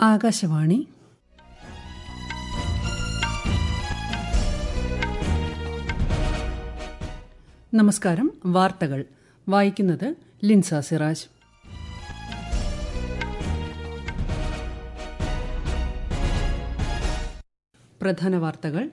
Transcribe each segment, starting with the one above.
ആകാശവാണി നമസ്കാരം വാർത്തകൾ വായിക്കുന്നത് ലിൻസ സിറാജ് പ്രധാന വാർത്തകൾ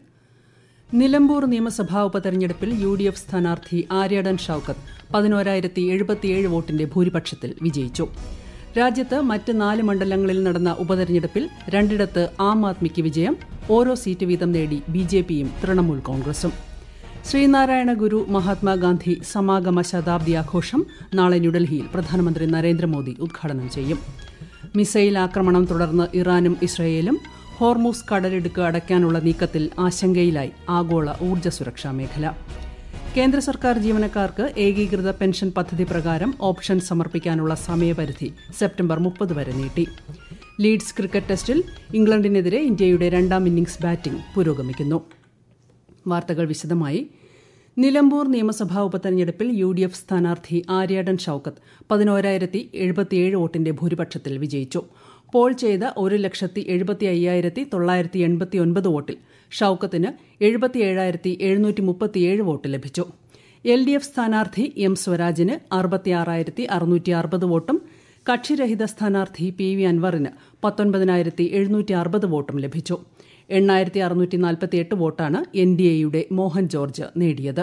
നിലമ്പൂർ നിയമസഭാ ഉപതെരഞ്ഞെടുപ്പിൽ യു ഡി എഫ് സ്ഥാനാർത്ഥി ആര്യാടൻ ഷൌക്കത്ത് പതിനോരായിരത്തി എഴുപത്തിയേഴ് വോട്ടിന്റെ ഭൂരിപക്ഷത്തിൽ വിജയിച്ചു രാജ്യത്ത് മറ്റ് നാല് മണ്ഡലങ്ങളിൽ നടന്ന ഉപതെരഞ്ഞെടുപ്പിൽ രണ്ടിടത്ത് ആം ആദ്മിക്ക് വിജയം ഓരോ സീറ്റ് വീതം നേടി ബി ജെ പിയും തൃണമൂൽ കോൺഗ്രസും ശ്രീനാരായണ ഗുരു മഹാത്മാഗാന്ധി സമാഗമ ശതാബ്ദി ആഘോഷം നാളെ ന്യൂഡൽഹിയിൽ പ്രധാനമന്ത്രി നരേന്ദ്രമോദി ഉദ്ഘാടനം ചെയ്യും മിസൈൽ ആക്രമണം തുടർന്ന് ഇറാനും ഇസ്രയേലും ഹോർമൂസ് കടലിടുക്ക് അടയ്ക്കാനുള്ള നീക്കത്തിൽ ആശങ്കയിലായി ആഗോള ഊർജ്ജ സുരക്ഷാ മേഖല കേന്ദ്ര സർക്കാർ ജീവനക്കാർക്ക് ഏകീകൃത പെൻഷൻ പദ്ധതി പ്രകാരം ഓപ്ഷൻ സമർപ്പിക്കാനുള്ള സമയപരിധി സെപ്റ്റംബർ മുപ്പത് വരെ നീട്ടി ലീഡ്സ് ക്രിക്കറ്റ് ടെസ്റ്റിൽ ഇംഗ്ലണ്ടിനെതിരെ ഇന്ത്യയുടെ രണ്ടാം ഇന്നിംഗ്സ് ബാറ്റിംഗ് പുരോഗമിക്കുന്നു വാർത്തകൾ വിശദമായി നിലമ്പൂർ നിയമസഭാ ഉപതെരഞ്ഞെടുപ്പിൽ യു ഡി എഫ് സ്ഥാനാർത്ഥി ആര്യാടൻ ഷൌക്കത്ത് പതിനോരായിരത്തി എഴുപത്തിയേഴ് വോട്ടിന്റെ ഭൂരിപക്ഷത്തിൽ വിജയിച്ചു പോൾ ചെയ്ത ഒരു ലക്ഷത്തി എഴുപത്തി അയ്യായിരത്തി തൊള്ളായിരത്തി എൺപത്തി ഒൻപത് വോട്ടിൽ ഷൌക്കത്തിന് എഴുപത്തിയേഴായിരത്തി എഴുന്നൂറ്റി മുപ്പത്തിയേഴ് വോട്ട് ലഭിച്ചു എൽ ഡി എഫ് സ്ഥാനാർത്ഥി എം സ്വരാജിന് അറുപത്തിയാറായിരത്തി അറുന്നൂറ്റി അറുപത് വോട്ടും കക്ഷിരഹിത സ്ഥാനാർത്ഥി പി വി അൻവറിന് പത്തൊൻപതിനായിരത്തി എഴുന്നൂറ്റി അറുപത് വോട്ടും ലഭിച്ചു എണ്ണായിരത്തി അറുന്നൂറ്റി നാൽപ്പത്തിയെട്ട് വോട്ടാണ് എൻ ഡി എയുടെ മോഹൻ ജോർജ് നേടിയത്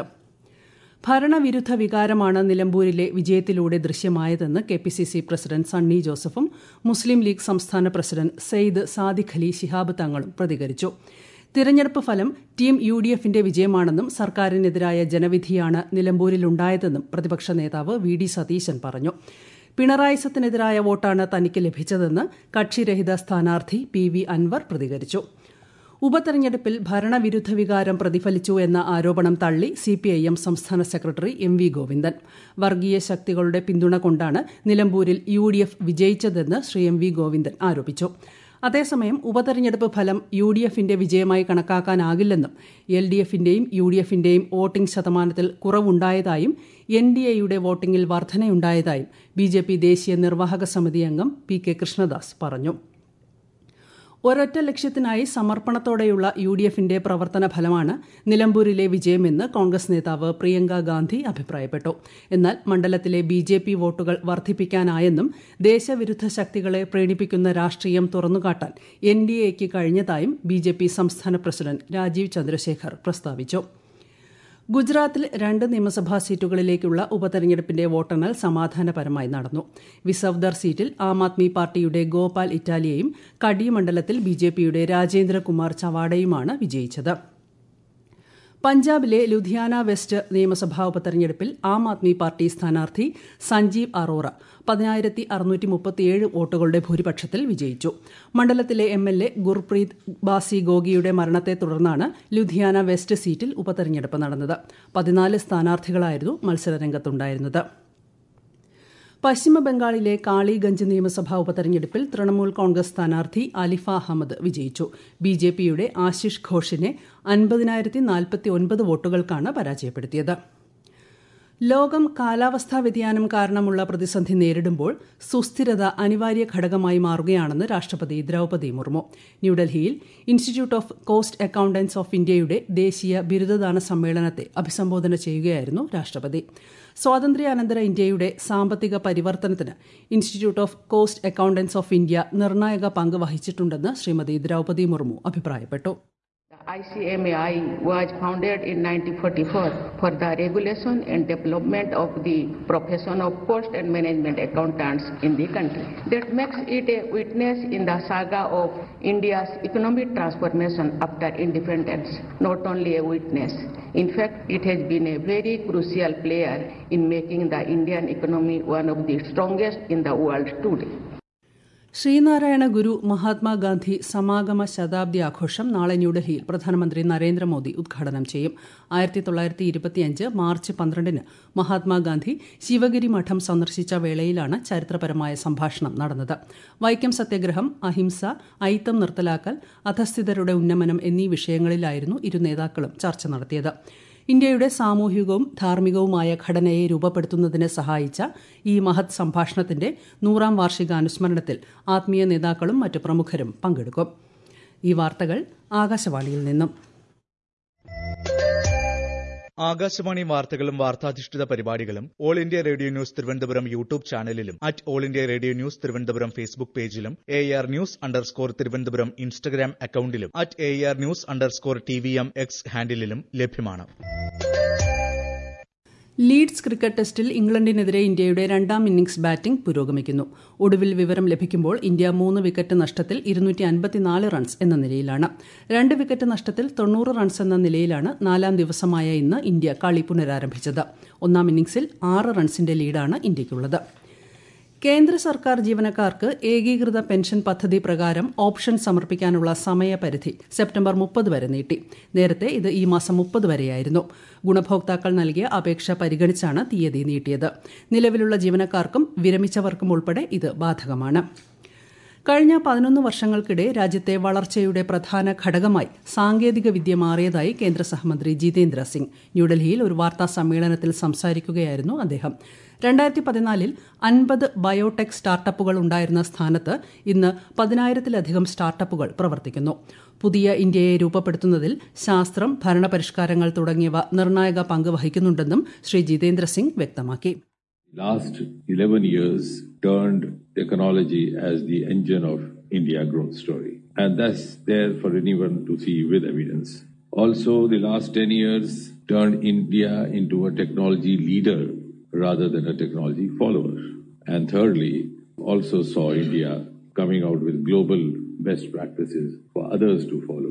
ഭരണവിരുദ്ധ വികാരമാണ് നിലമ്പൂരിലെ വിജയത്തിലൂടെ ദൃശ്യമായതെന്ന് K P C C president Sunny ജോസഫും മുസ്ലിം ലീഗ് സംസ്ഥാന പ്രസിഡന്റ് സെയ്ദ് സാദിഖ് അലി ശിഹാബ് തങ്ങളും പ്രതികരിച്ചു തിരഞ്ഞെടുപ്പ് ഫലം ടീം യു ഡി എഫിന്റെ വിജയമാണെന്നും സർക്കാരിനെതിരായ ജനവിധിയാണ് നിലമ്പൂരിലുണ്ടായതെന്നും പ്രതിപക്ഷ നേതാവ് വി ഡി സതീശൻ പറഞ്ഞു പിണറായിസത്തിനെതിരായ വോട്ടാണ് തനിക്ക് ലഭിച്ചതെന്ന് കക്ഷിരഹിത സ്ഥാനാർത്ഥി പി വി അൻവർ പ്രതികരിച്ചു ഉപതെരഞ്ഞെടുപ്പിൽ ഭരണവിരുദ്ധ വികാരം പ്രതിഫലിച്ചു എന്ന ആരോപണം തള്ളി സിപിഐഎം സംസ്ഥാന സെക്രട്ടറി എം വി ഗോവിന്ദൻ വർഗീയ ശക്തികളുടെ പിന്തുണ കൊണ്ടാണ് നിലമ്പൂരിൽ യു ഡി എഫ് വിജയിച്ചതെന്ന് ശ്രീ എം വി ഗോവിന്ദൻ ആരോപിച്ചു അതേസമയം ഉപതെരഞ്ഞെടുപ്പ് ഫലം യു ഡി എഫിന്റെ വിജയമായി കണക്കാക്കാനാകില്ലെന്നും എൽ ഡി എഫിന്റെയും യു ഡി എഫിന്റെയും വോട്ടിംഗ് ശതമാനത്തിൽ കുറവുണ്ടായതായും എൻ ഡി എയുടെ വോട്ടിംഗിൽ വർധനയുണ്ടായതായും ബി ജെ പി ദേശീയ നിർവാഹക സമിതി അംഗം പി കെ കൃഷ്ണദാസ് പറഞ്ഞു ഒരൊറ്റ ലക്ഷ്യത്തിനായി സമർപ്പണത്തോടെയുള്ള യു ഡി എഫിന്റെ പ്രവർത്തന ഫലമാണ് നിലമ്പൂരിലെ വിജയമെന്ന് കോൺഗ്രസ് നേതാവ് പ്രിയങ്ക ഗാന്ധി അഭിപ്രായപ്പെട്ടു എന്നാൽ മണ്ഡലത്തിലെ ബി ജെ പി വോട്ടുകൾ വർദ്ധിപ്പിക്കാനായെന്നും ദേശവിരുദ്ധ ശക്തികളെ പ്രീണിപ്പിക്കുന്ന രാഷ്ട്രീയം തുറന്നുകാട്ടാൻ എൻ ഡി എക്ക് കഴിഞ്ഞതായും ബി ജെ പി സംസ്ഥാന പ്രസിഡന്റ് രാജീവ് ചന്ദ്രശേഖർ പ്രസ്താവിച്ചു ഗുജറാത്തിൽ രണ്ട് നിയമസഭാ സീറ്റുകളിലേക്കുള്ള ഉപതെരഞ്ഞെടുപ്പിന്റെ വോട്ടെണ്ണൽ സമാധാനപരമായി നടന്നു വിസവ്ദർ സീറ്റിൽ ആം ആദ്മി പാർട്ടിയുടെ ഗോപാൽ ഇറ്റാലിയയും കടി മണ്ഡലത്തിൽ ബിജെപിയുടെ രാജേന്ദ്രകുമാർ ചവാഡയുമാണ് വിജയിച്ചത് പഞ്ചാബിലെ ലുധിയാന വെസ്റ്റ് നിയമസഭാ ഉപതെരഞ്ഞെടുപ്പിൽ ആം ആദ്മി പാർട്ടി സ്ഥാനാർത്ഥി സഞ്ജീവ് അറോറ പതിനായിരത്തി അറുന്നൂറ്റി മുപ്പത്തിയേഴ് വോട്ടുകളുടെ ഭൂരിപക്ഷത്തിൽ വിജയിച്ചു മണ്ഡലത്തിലെ M L A Gurpreet Bassi ഗോഗിയുടെ മരണത്തെ തുടർന്നാണ് ലുധിയാന വെസ്റ്റ് സീറ്റിൽ ഉപതെരഞ്ഞെടുപ്പ് നടന്നത് പതിനാല് സ്ഥാനാർത്ഥികളായിരുന്നു മത്സരരംഗത്തുണ്ടായിരുന്നത് പശ്ചിമബംഗാളിലെ കാളിഗഞ്ച് നിയമസഭാ ഉപതെരഞ്ഞെടുപ്പിൽ തൃണമൂൽ കോൺഗ്രസ് സ്ഥാനാർത്ഥി അലിഫ അഹമ്മദ് വിജയിച്ചു ബി ജെ പിയുടെ ആശിഷ് ഘോഷിനെ അൻപതിനായിരത്തി നാൽപ്പത്തി ഒൻപത് വോട്ടുകൾക്കാണ് പരാജയപ്പെടുത്തിയത് ലോകം കാലാവസ്ഥാ വ്യതിയാനം കാരണമുള്ള പ്രതിസന്ധി നേരിടുമ്പോൾ സുസ്ഥിരത അനിവാര്യ ഘടകമായി മാറുകയാണെന്ന് രാഷ്ട്രപതി ദ്രൌപദി മുർമു ന്യൂഡൽഹിയിൽ institute of cost accountants of ഇന്ത്യയുടെ ദേശീയ ബിരുദദാന സമ്മേളനത്തെ അഭിസംബോധന ചെയ്യുകയായിരുന്നു രാഷ്ട്രപതി സ്വാതന്ത്ര്യാനന്തര ഇന്ത്യയുടെ സാമ്പത്തിക പരിവർത്തനത്തിന് institute of cost accountants of India നിർണായക പങ്ക് വഹിച്ചിട്ടുണ്ടെന്ന് ശ്രീമതി ദ്രൌപദി മുർമു അഭിപ്രായപ്പെട്ടു The ICMAI was founded in 1944 for the regulation and development of the profession of cost and management accountants in the country. That makes it a witness in the saga of India's economic transformation after independence. Not only a witness. In fact, it has been a very crucial player in making the Indian economy one of the strongest in the world today. Sreenarayana ഗുരു മഹാത്മാഗാന്ധി സമാഗമ ശതാബ്ദി ആഘോഷം നാളെ ന്യൂഡൽഹിയിൽ പ്രധാനമന്ത്രി നരേന്ദ്രമോദി ഉദ്ഘാടനം ചെയ്യും ആയിരത്തി തൊള്ളായിരത്തി ഇരുപത്തിയഞ്ച് മാർച്ച് പന്ത്രണ്ടിന് മഹാത്മാഗാന്ധി ശിവഗിരി മഠം സന്ദർശിച്ച വേളയിലാണ് ചരിത്രപരമായ സംഭാഷണം നടന്നത് വൈക്കം സത്യാഗ്രഹം അഹിംസ ഐത്തം നിർത്തലാക്കൽ അധസ്ഥിതരുടെ ഉന്നമനം എന്നീ വിഷയങ്ങളിലായിരുന്നു ഇരു നേതാക്കളും ചർച്ച നടത്തിയത് ഇന്ത്യയുടെ സാമൂഹികവും ധാർമ്മികവുമായ ഘടനയെ രൂപപ്പെടുത്തുന്നതിന് സഹായിച്ച ഈ മഹത് സംഭാഷണത്തിന്റെ നൂറാം വാർഷികാനുസ്മരണത്തിൽ ആത്മീയ നേതാക്കളും മറ്റ് പ്രമുഖരും പങ്കെടുക്കും ഈ വാർത്തകൾ ആകാശവാണിയിൽ നിന്നും ആകാശവാണി വാർത്തകളും വാർത്താധിഷ്ഠിത പരിപാടികളും all India radio news Thiruvananthapuram YouTube ചാനലിലും at all India radio news Thiruvananthapuram Facebook പേജിലും A R news underscore Thiruvananthapuram Instagram അക്കൌണ്ടിലും at A R news underscore T V M X ഹാൻഡിലും ലഭ്യമാണ് ലീഡ്സ് ക്രിക്കറ്റ് ടെസ്റ്റിൽ ഇംഗ്ലണ്ടിനെതിരെ ഇന്ത്യയുടെ രണ്ടാം ഇന്നിംഗ്സ് ബാറ്റിംഗ് പുരോഗമിക്കുന്നു ഒടുവിൽ വിവരം ലഭിക്കുമ്പോൾ ഇന്ത്യ മൂന്ന് വിക്കറ്റ് നഷ്ടത്തിൽ ഇരുന്നൂറ്റി അൻപത്തിനാല് റൺസ് എന്ന നിലയിലാണ് രണ്ട് വിക്കറ്റ് നഷ്ടത്തിൽ തൊണ്ണൂറ് റൺസ് എന്ന നിലയിലാണ് നാലാം ദിവസമായ ഇന്ന് ഇന്ത്യ കളി പുനരാരംഭിച്ചത് ഒന്നാം ഇന്നിംഗ്സിൽ ആറ് റൺസിന്റെ ലീഡാണ് ഇന്ത്യയ്ക്കുള്ളത് കേന്ദ്ര സർക്കാർ ജീവനക്കാർക്ക് ഏകീകൃത പെൻഷൻ പദ്ധതി പ്രകാരം ഓപ്ഷൻ സമർപ്പിക്കാനുള്ള സമയപരിധി സെപ്റ്റംബർ മുപ്പത് വരെ നീട്ടി നേരത്തെ ഇത് ഈ മാസം മുപ്പത് വരെയായിരുന്നു ഗുണഭോക്താക്കൾ നൽകിയ അപേക്ഷ പരിഗണിച്ചാണ് തീയതി നീട്ടിയത് നിലവിലുള്ള ജീവനക്കാർക്കും വിരമിച്ചവർക്കും ഉൾപ്പെടെ ഇത് ബാധകമാണ് കഴിഞ്ഞ പതിനൊന്ന് വർഷങ്ങൾക്കിടെ രാജ്യത്തെ വളർച്ചയുടെ പ്രധാന ഘടകമായി സാങ്കേതിക വിദ്യ മാറിയതായി കേന്ദ്ര സഹമന്ത്രി ജിതേന്ദ്ര സിംഗ് ന്യൂഡൽഹിയിൽ ഒരു വാർത്താ സമ്മേളനത്തിൽ സംസാരിക്കുകയായിരുന്നു അദ്ദേഹം രണ്ടായിരത്തി പതിനാലിൽ അൻപത് ബയോടെക് സ്റ്റാർട്ടപ്പുകൾ ഉണ്ടായിരുന്ന സ്ഥാനത്ത് ഇന്ന് പതിനായിരത്തിലധികം സ്റ്റാർട്ടപ്പുകൾ പ്രവർത്തിക്കുന്നു പുതിയ ഇന്ത്യയെ രൂപപ്പെടുത്തുന്നതിൽ ശാസ്ത്രം ഭരണപരിഷ്കാരങ്ങൾ തുടങ്ങിയവ നിർണായക പങ്ക് വഹിക്കുന്നുണ്ടെന്നും ശ്രീ ജിതേന്ദ്ര സിംഗ് വ്യക്തമാക്കി last 11 years turned technology as the engine of India growth story. And that's there for anyone to see with evidence. Also, the last 10 years turned India into a technology leader rather than a technology follower. And thirdly, also saw India coming out with global best practices for others to follow.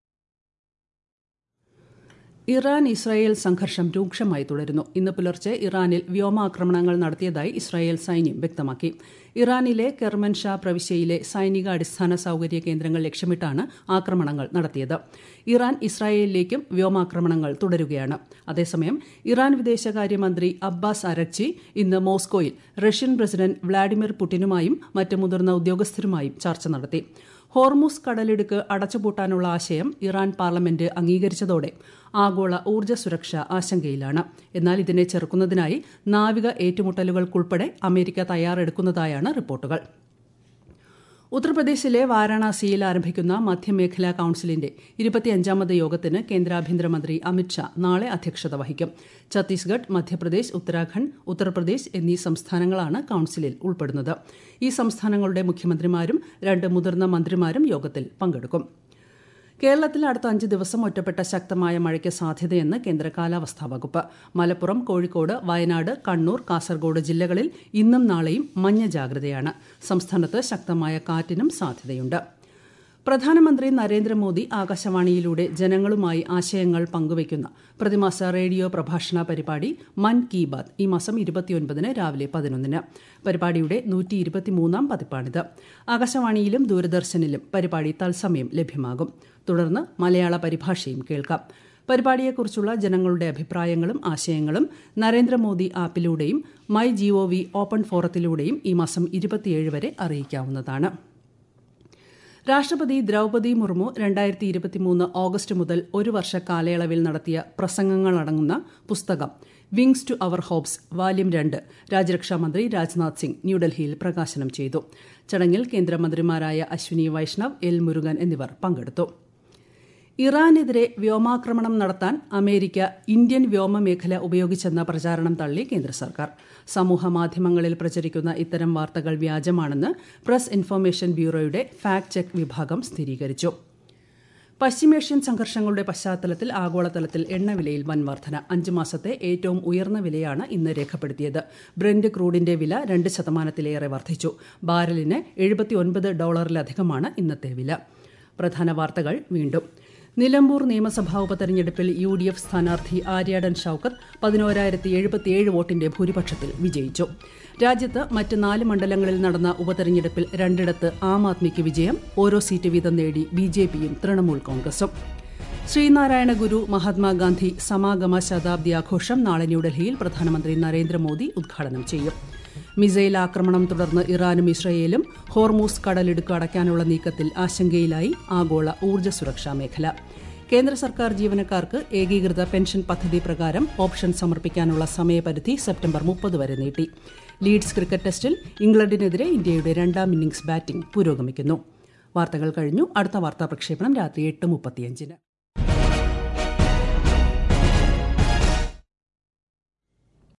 Iran Israel സംഘർഷം രൂക്ഷമായി തുടരുന്നു ഇന്ന് പുലർച്ചെ ഇറാനിൽ വ്യോമാക്രമണങ്ങൾ നടത്തിയതായി Israel സൈന്യം വ്യക്തമാക്കി ഇറാനിലെ കെർമൻഷാ പ്രവിശ്യയിലെ സൈനിക അടിസ്ഥാന സൌകര്യ കേന്ദ്രങ്ങൾ ലക്ഷ്യമിട്ടാണ് ആക്രമണങ്ങൾ നടത്തിയത് ഇറാൻ ഇസ്രായേലിലേക്കും വ്യോമാക്രമണങ്ങൾ തുടരുകയാണ് അതേസമയം ഇറാൻ വിദേശകാര്യമന്ത്രി അബ്ബാസ് അരക്ചി ഇന്ന് മോസ്കോയിൽ റഷ്യൻ പ്രസിഡന്റ് വ്ളാഡിമിർ പുടിനുമായും മറ്റ് മുതിർന്ന ഉദ്യോഗസ്ഥരുമായും ചർച്ച നടത്തി ഹോർമുസ് കടലിടുക്ക് അടച്ചുപൂട്ടാനുള്ള ആശയം ഇറാൻ പാർലമെന്റ് അംഗീകരിച്ചതോടെ ആഗോള ഊർജ്ജ സുരക്ഷ ആശങ്കയിലാണ് എന്നാൽ ഇതിനെ ചെറുക്കുന്നതിനായി നാവിക ഏറ്റുമുട്ടലുകൾക്കുൾപ്പെടെ അമേരിക്ക തയ്യാറെടുക്കുന്നതായാണ് റിപ്പോർട്ടുകൾ ഉത്തർപ്രദേശിലെ വാരാണസിയിൽ ആരംഭിക്കുന്ന മധ്യമേഖലാ കൌൺസിലിന്റെ ഇരുപത്തിയഞ്ചാമത് യോഗത്തിന് കേന്ദ്ര ആഭ്യന്തരമന്ത്രി അമിത്ഷാ നാളെ അധ്യക്ഷത വഹിക്കും ഛത്തീസ്ഗഡ് മധ്യപ്രദേശ് ഉത്തരാഖണ്ഡ് ഉത്തർപ്രദേശ് എന്നീ സംസ്ഥാനങ്ങളാണ് കൌൺസിലിൽ ഉൾപ്പെടുന്നത് ഈ സംസ്ഥാനങ്ങളുടെ മുഖ്യമന്ത്രിമാരും രണ്ട് മുതിർന്ന മന്ത്രിമാരും യോഗത്തിൽ പങ്കെടുക്കും കേരളത്തിൽ അടുത്ത അഞ്ച് ദിവസം ഒറ്റപ്പെട്ട ശക്തമായ മഴയ്ക്ക് സാധ്യതയെന്ന് കേന്ദ്ര കാലാവസ്ഥാ വകുപ്പ് മലപ്പുറം കോഴിക്കോട് വയനാട് കണ്ണൂർ കാസർഗോഡ് ജില്ലകളിൽ ഇന്നും നാളെയും മഞ്ഞ ജാഗ്രതയാണ് സംസ്ഥാനത്ത് ശക്തമായ കാറ്റിനും സാധ്യതയുണ്ട് പ്രധാനമന്ത്രി നരേന്ദ്രമോദി ആകാശവാണിയിലൂടെ ജനങ്ങളുമായി ആശയങ്ങൾ പങ്കുവയ്ക്കുന്ന പ്രതിമാസ റേഡിയോ പ്രഭാഷണ പരിപാടി മൻ കി ബാത് ഈ മാസം ഇരുപത്തിയൊൻപതിന് രാവിലെ പതിനൊന്നിന് പരിപാടിയുടെ നൂറ്റി ഇരുപത്തിമൂന്നാം പതിപ്പാണിത് ആകാശവാണിയിലും ദൂരദർശനിലും പരിപാടി തത്സമയം ലഭ്യമാകും തുടർന്ന് മലയാള പരിഭാഷയും കേൾക്കാം പരിപാടിയെക്കുറിച്ചുള്ള ജനങ്ങളുടെ അഭിപ്രായങ്ങളും ആശയങ്ങളും നരേന്ദ്രമോദി ആപ്പിലൂടെയും മൈ ജിഒവി ഓപ്പൺ ഫോറത്തിലൂടെയും ഈ മാസം ഇരുപത്തിയേഴ് വരെ അറിയിക്കാവുന്നതാണ് രാഷ്ട്രപതി ദ്രൌപതി മുർമു രണ്ടായിരത്തി ഇരുപത്തിമൂന്ന് ഓഗസ്റ്റ് മുതൽ ഒരു വർഷ കാലയളവിൽ നടത്തിയ പ്രസംഗങ്ങളടങ്ങുന്ന പുസ്തകം വിങ്സ് ടു അവർ ഹോപ്സ് വാല്യം രണ്ട് രാജ്യരക്ഷാമന്ത്രി രാജ്നാഥ് സിംഗ് ന്യൂഡൽഹിയിൽ പ്രകാശനം ചെയ്തു ചടങ്ങിൽ കേന്ദ്രമന്ത്രിമാരായ അശ്വിനി വൈഷ്ണവ് എൽ മുരുകൻ എന്നിവർ പങ്കെടുത്തു ഇറാനെതിരെ വ്യോമാക്രമണം നടത്താൻ അമേരിക്ക ഇന്ത്യൻ വ്യോമമേഖല ഉപയോഗിച്ചെന്ന പ്രചാരണം തള്ളി കേന്ദ്ര സർക്കാർ സമൂഹ മാധ്യമങ്ങളിൽ പ്രചരിക്കുന്ന ഇത്തരം വാർത്തകൾ വ്യാജമാണെന്ന് പ്രസ് ഇൻഫർമേഷൻ ബ്യൂറോയുടെ ഫാക്ട് ചെക്ക് വിഭാഗം സ്ഥിരീകരിച്ചു പശ്ചിമേഷ്യൻ സംഘർഷങ്ങളുടെ പശ്ചാത്തലത്തിൽ ആഗോളതലത്തിൽ എണ്ണവിലയിൽ വൻ വർധന അഞ്ച് മാസത്തെ ഏറ്റവും ഉയർന്ന വിലയാണ് ഇന്ന് രേഖപ്പെടുത്തിയത് ബ്രന്റ് ക്രൂഡിന്റെ വില രണ്ട് ശതമാനത്തിലേറെ വർദ്ധിച്ചു ബാരലിന് എഴുപത്തിയൊൻപത് ഡോളറിലധികമാണ് ഇന്നത്തെ വില പ്രധാന വാർത്തകൾ വീണ്ടും നിലമ്പൂർ നിയമസഭാ ഉപതെരഞ്ഞെടുപ്പിൽ യു ഡി എഫ് സ്ഥാനാർത്ഥി ആര്യാടൻ ഷൌക്കത്ത് പതിനോരായിരത്തി എഴുപത്തിയേഴ് വോട്ടിന്റെ ഭൂരിപക്ഷത്തിൽ വിജയിച്ചു രാജ്യത്ത് മറ്റ് നാല് മണ്ഡലങ്ങളിൽ നടന്ന ഉപതെരഞ്ഞെടുപ്പിൽ രണ്ടിടത്ത് ആം ആദ്മിക്ക് വിജയം ഓരോ സീറ്റ് വീതം നേടി ബി ജെ പിയും തൃണമൂൽ കോൺഗ്രസും ശ്രീനാരായണ ഗുരു മഹാത്മാഗാന്ധി സമാഗമ ശതാബ്ദി ആഘോഷം നാളെ ന്യൂഡൽഹിയിൽ പ്രധാനമന്ത്രി നരേന്ദ്രമോദി ഉദ്ഘാടനം ചെയ്യും മിസൈൽ ആക്രമണം തുടർന്ന് ഇറാനും ഇസ്രയേലും ഹോർമൂസ് കടലിടുക്ക് അടയ്ക്കാനുള്ള നീക്കത്തിൽ ആശങ്കയിലായി ആഗോള ഊർജ്ജ സുരക്ഷാ മേഖല കേന്ദ്ര സർക്കാർ ജീവനക്കാർക്ക് ഏകീകൃത പെൻഷൻ പദ്ധതി പ്രകാരം ഓപ്ഷൻ സമർപ്പിക്കാനുള്ള സമയപരിധി സെപ്റ്റംബർ മുപ്പത് വരെ നീട്ടി ലീഡ്സ് ക്രിക്കറ്റ് ടെസ്റ്റിൽ ഇംഗ്ലണ്ടിനെതിരെ ഇന്ത്യയുടെ രണ്ടാം ഇന്നിംഗ്സ് ബാറ്റിംഗ് പുരോഗമിക്കുന്നു വാർത്തകൾ കഴിഞ്ഞു അടുത്ത വാർത്താ പ്രക്ഷേപണം രാത്രി എട്ട് മുപ്പത്തിയഞ്ചിന്